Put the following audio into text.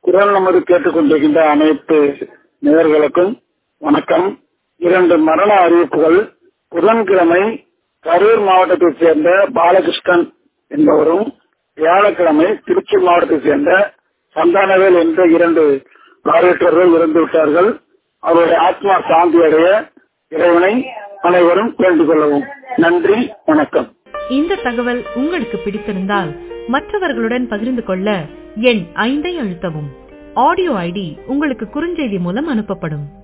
குரல் நமது கேட்டுக்கொண்டிருக்கின்ற அனைத்து நேயர்களுக்கும் வணக்கம் இரண்டு மரண அறிவிப்புகள் புதன்கிழமை கரூர் மாவட்டத்தைச் சேர்ந்த பாலகிருஷ்ணன் என்பவரும் வியாழக்கிழமை திருச்சி மாவட்டத்தைச் சேர்ந்த சந்தானவேல் என்ற இரண்டு பார்வையற்றவர்கள் இறந்து விட்டார்கள் அவருடைய ஆத்மா சாந்தி அடைய இறைவனை அனைவரும் வேண்டிக் கொள்ளவும் நன்றி வணக்கம் இந்த தகவல் உங்களுக்கு பிடித்திருந்தால் மற்றவர்களுடன் பகிர்ந்து கொள்ள எண் ஐந்தை அழுத்தவும் ஆடியோ ஐடி உங்களுக்கு குறுஞ்செய்தி மூலம் அனுப்பப்படும்